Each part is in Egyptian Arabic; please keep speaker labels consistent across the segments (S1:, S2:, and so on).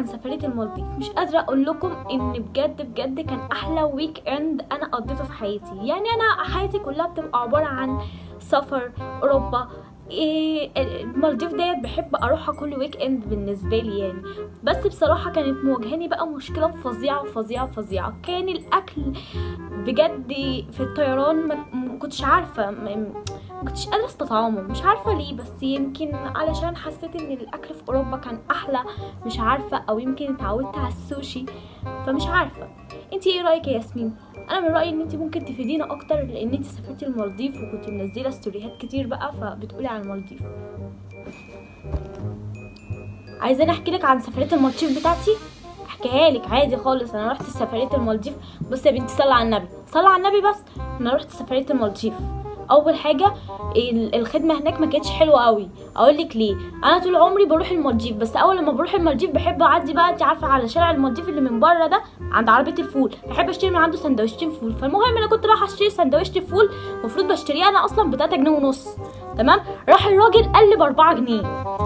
S1: عن سفريه المالديف مش قادره اقول لكم ان بجد بجد كان احلى ويك اند انا قضيته في حياتي يعني انا حياتي كلها بتبقى عباره عن سفر اوروبا إيه المالديف ديت بحب اروحها كل ويك اند بالنسبه لي يعني بس بصراحه كانت مواجهاني بقى مشكله فظيعه فظيعه فظيعه كان الاكل بجد في الطيران ما ما كنتش عارفه ما ما كنتش قادره استطعمه مش عارفه ليه بس يمكن علشان حسيت ان الاكل في اوروبا كان احلى مش عارفه او يمكن اتعودت على السوشي فمش عارفه انتي ايه رايك يا ياسمين انا من رايي ان انت ممكن تفيدينا اكتر لان انت سافرتي المالديف وكنت منزله ستوريهات كتير بقى فبتقولي عن المالديف عايزاني احكي لك عن سفريه المالديف بتاعتي احكيها لك عادي خالص انا رحت سفريه المالديف بصي يا بنتي صلي على النبي صلي على النبي بس انا رحت سفريه المالديف اول حاجه ال- الخدمه هناك ما كانتش حلوه قوي اقول لك ليه انا طول عمري بروح المالديف بس اول لما بروح المالديف بحب اعدي بقى انت عارفه على شارع المالديف اللي من بره ده عند عربيه الفول بحب اشتري من عنده سندوتشين فول فالمهم انا كنت رايحه اشتري سندوتش فول المفروض بشتريه انا اصلا ب 3 جنيه ونص تمام راح الراجل قال لي ب 4 جنيه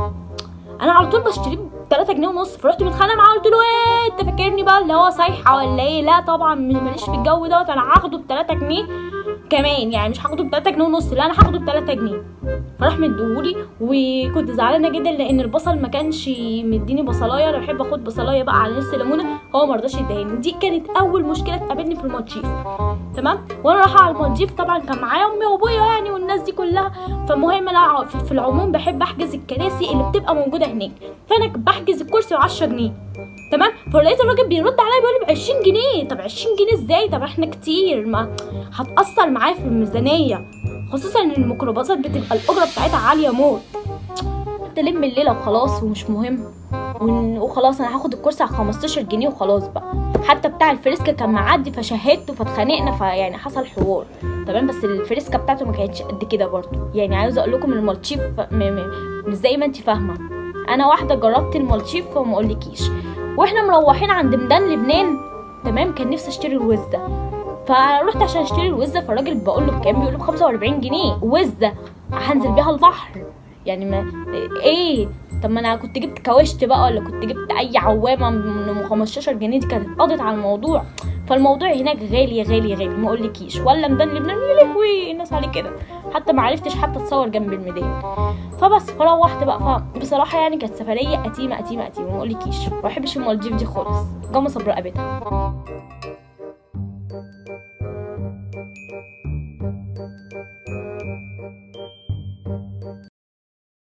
S1: انا على طول بشتريه ب 3 جنيه ونص فرحت متخانقه معاه قلت له ايه انت فاكرني بقى اللي هو صايحه ولا ايه لا طبعا ماليش في الجو دوت انا هاخده ب 3 جنيه كمان يعني مش هاخده ب 3 جنيه ونص لا انا هاخده ب 3 جنيه فراح مديهولي وكنت زعلانه جدا لان البصل ما كانش مديني بصلايه انا بحب اخد بصلايه بقى على نص ليمونه هو ما رضاش يديهاني دي كانت اول مشكله تقابلني في المالديف تمام وانا رايحه على المالديف طبعا كان معايا امي وابويا يعني والناس دي كلها فالمهم انا في في العموم بحب احجز الكراسي اللي بتبقى موجوده هناك فانا بحجز الكرسي ب 10 جنيه تمام فلقيت الراجل بيرد عليا بيقول لي ب 20 جنيه طب 20 جنيه ازاي طب احنا كتير ما هتاثر معايا في الميزانيه خصوصا ان الميكروباصات بتبقى الاجره بتاعتها عاليه موت قلت الم الليله وخلاص ومش مهم ون- وخلاص انا هاخد الكرسي على 15 جنيه وخلاص بقى حتى بتاع الفريسكا كان معدي فشهدته فاتخانقنا فيعني حصل حوار تمام بس الفريسكا بتاعته ما كانتش قد كده برضه يعني عاوزه اقول لكم المالتشيف م- م- مش زي ما انت فاهمه انا واحده جربت المالتشيف وما اقولكيش واحنا مروحين عند ميدان لبنان تمام كان نفسي اشتري الوزه فرحت عشان اشتري الوزه فالراجل بقول له بكام بيقول له ب 45 جنيه وزه هنزل بيها البحر يعني ما ايه طب ما انا كنت جبت كاوشت بقى ولا كنت جبت اي عوامه من 15 جنيه دي كانت قضت على الموضوع فالموضوع هناك غالي غالي غالي ما اقولكيش ولا ميدان لبنان يا لهوي الناس عليه كده حتى ما عرفتش حتى اتصور جنب الميدان فبس فروحت بقى فبصراحه يعني كانت سفريه قتيمه قتيمه قتيمه ما اقولكيش ما بحبش المالديف دي خالص جامصه برقبتها